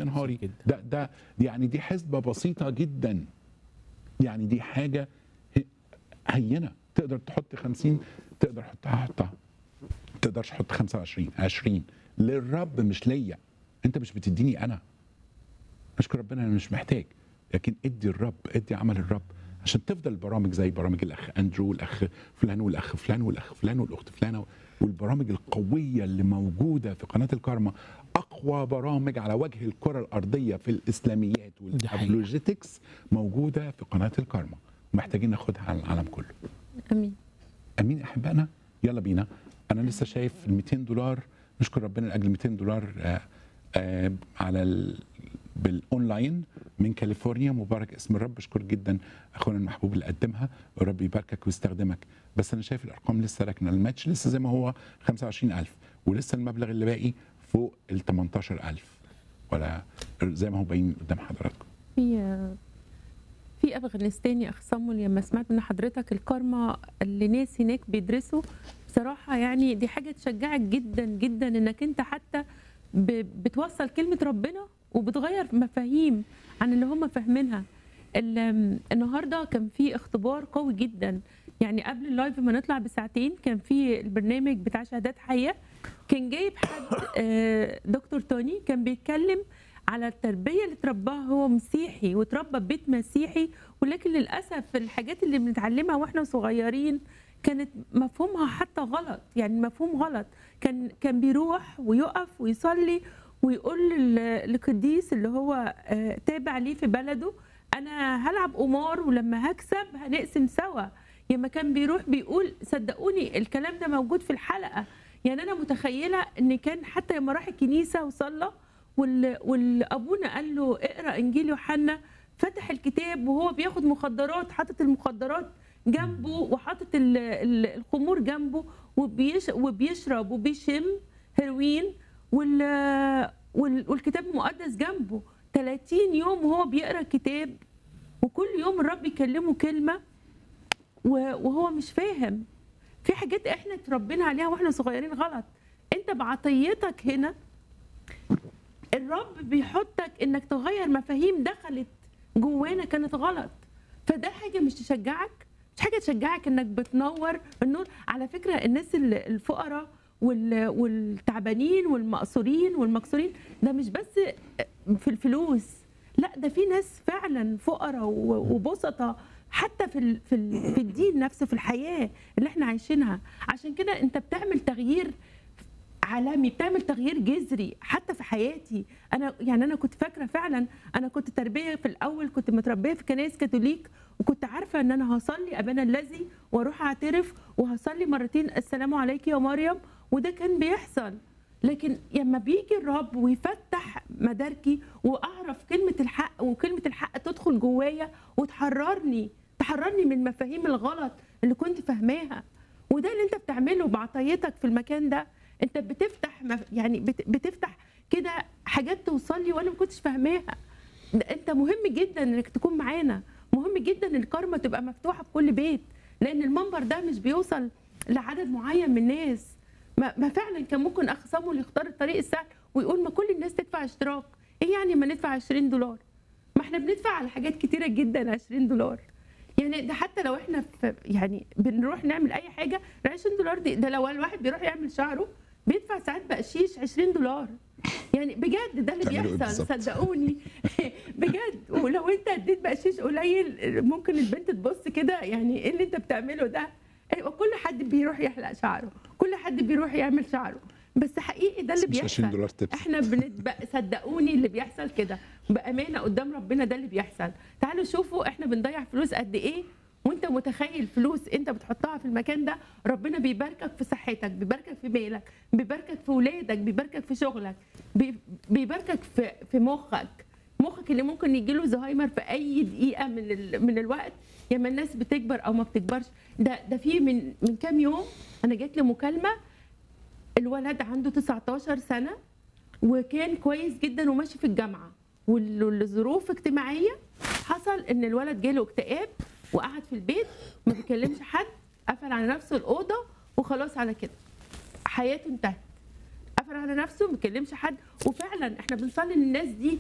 يا نهاري جدا. ده ده يعني دي حسبه بسيطه جدا يعني دي حاجه ه- هينه تقدر تحط 50 تقدر تحطها حطها تقدرش تحط 25 20 للرب مش ليا انت مش بتديني انا اشكر ربنا انا مش محتاج لكن ادي الرب ادي عمل الرب عشان تفضل البرامج زي برامج الاخ اندرو والاخ فلان والاخ فلان والاخ فلان والاخت فلانه والبرامج القويه اللي موجوده في قناه الكارما اقوى برامج على وجه الكره الارضيه في الاسلاميات دي حقيقة. والابولوجيتكس موجوده في قناه الكارما ومحتاجين ناخدها على العالم كله امين امين احبائنا يلا بينا انا لسه شايف ال 200 دولار نشكر ربنا لاجل 200 دولار آه، آه، على ال... بالاونلاين من كاليفورنيا مبارك اسم الرب اشكر جدا اخونا المحبوب اللي قدمها ورب يباركك ويستخدمك بس انا شايف الارقام لسه راكنه الماتش لسه زي ما هو 25000 ولسه المبلغ اللي باقي فوق ال 18000 ولا زي ما هو باين قدام حضراتكم في في افغانستاني اخ صامول لما سمعت من حضرتك الكارما اللي ناس هناك بيدرسوا بصراحه يعني دي حاجه تشجعك جدا جدا انك انت حتى ب- بتوصل كلمه ربنا وبتغير مفاهيم عن اللي هم فاهمينها ال- النهارده كان في اختبار قوي جدا يعني قبل اللايف ما نطلع بساعتين كان في البرنامج بتاع شهادات حيه كان جايب حد آه، دكتور توني كان بيتكلم على التربيه اللي ترباها هو مسيحي وتربى في بيت مسيحي ولكن للاسف الحاجات اللي بنتعلمها واحنا صغيرين كانت مفهومها حتى غلط يعني مفهوم غلط كان كان بيروح ويقف ويصلي ويقول لل- للقديس اللي هو آه، تابع ليه في بلده انا هلعب قمار ولما هكسب هنقسم سوا لما كان بيروح بيقول صدقوني الكلام ده موجود في الحلقه يعني انا متخيله ان كان حتى لما راح الكنيسه وصلى وال- والابونا قال له اقرا انجيل يوحنا فتح الكتاب وهو بياخد مخدرات حاطط المخدرات جنبه وحاطط ال- ال- الخمور جنبه وبيش وبيشرب وبيشم هيروين وال وال- والكتاب المقدس جنبه 30 يوم وهو بيقرا الكتاب وكل يوم الرب يكلمه كلمه و- وهو مش فاهم في حاجات احنا اتربينا عليها واحنا صغيرين غلط انت بعطيتك هنا الرب بيحطك انك تغير مفاهيم دخلت جوانا كانت غلط فده حاجه مش تشجعك مش حاجه تشجعك انك بتنور النور على فكره الناس ال- الفقراء وال- والتعبانين والمقصورين والمكسورين ده مش بس في الفلوس لا ده في ناس فعلا فقراء و- وبسطة حتى في ال- في ال- في الدين نفسه في الحياه اللي احنا عايشينها عشان كده انت بتعمل تغيير عالمي بتعمل تغيير جذري حتى في حياتي انا يعني انا كنت فاكره فعلا انا كنت تربيه في الاول كنت متربيه في كنائس كاثوليك وكنت عارفه ان انا هصلي ابانا الذي واروح اعترف وهصلي مرتين السلام عليك يا مريم وده كان بيحصل لكن لما بيجي الرب ويفتح مداركي واعرف كلمه الحق وكلمه الحق تدخل جوايا وتحررني تحررني من المفاهيم الغلط اللي كنت فاهماها وده اللي انت بتعمله بعطيتك في المكان ده انت بتفتح مف... يعني بت... بتفتح كده حاجات توصل لي وانا ما كنتش فاهماها ده انت مهم جدا انك تكون معانا مهم جدا ان الكارما تبقى مفتوحه في كل بيت لان المنبر ده مش بيوصل لعدد معين من الناس ما, ما فعلا كان ممكن اخ صامول يختار الطريق السهل ويقول ما كل الناس تدفع اشتراك ايه يعني ما ندفع 20 دولار ما احنا بندفع على حاجات كتيره جدا 20 دولار يعني ده حتى لو احنا في يعني بنروح نعمل اي حاجه ال 20 دولار دي ده لو الواحد بيروح يعمل شعره بيدفع ساعات بقشيش 20 دولار يعني بجد ده اللي تعملوا إيه بيحصل بالظبط؟ صدقوني بجد ولو انت اديت بقشيش قليل ممكن البنت تبص كده يعني ايه اللي انت بتعمله ده ايوه كل حد بيروح يحلق شعره كل حد بيروح يعمل شعره بس حقيقي ده اللي مش 20 بيحصل دولار تبس احنا بنتبق صدقوني اللي بيحصل كده بامانه قدام ربنا ده اللي بيحصل تعالوا شوفوا احنا بنضيع فلوس قد ايه وانت متخيل فلوس انت بتحطها في المكان ده ربنا بيباركك في صحتك بيباركك في مالك بيباركك في ولادك بيباركك في شغلك بي- بيباركك في في مخك مخك اللي ممكن يجي له زهايمر في اي دقيقه من ال... من الوقت لما الناس بتكبر او ما بتكبرش ده ده في من من كام يوم انا جات لي مكالمه الولد عنده 19 سنه وكان كويس جدا وماشي في الجامعه والظروف اجتماعيه حصل ان الولد جاله اكتئاب وقعد في البيت ما بيكلمش حد قفل على نفسه الاوضه وخلاص على كده حياته انتهت قفل على نفسه ما بيكلمش حد وفعلا احنا بنصلي للناس دي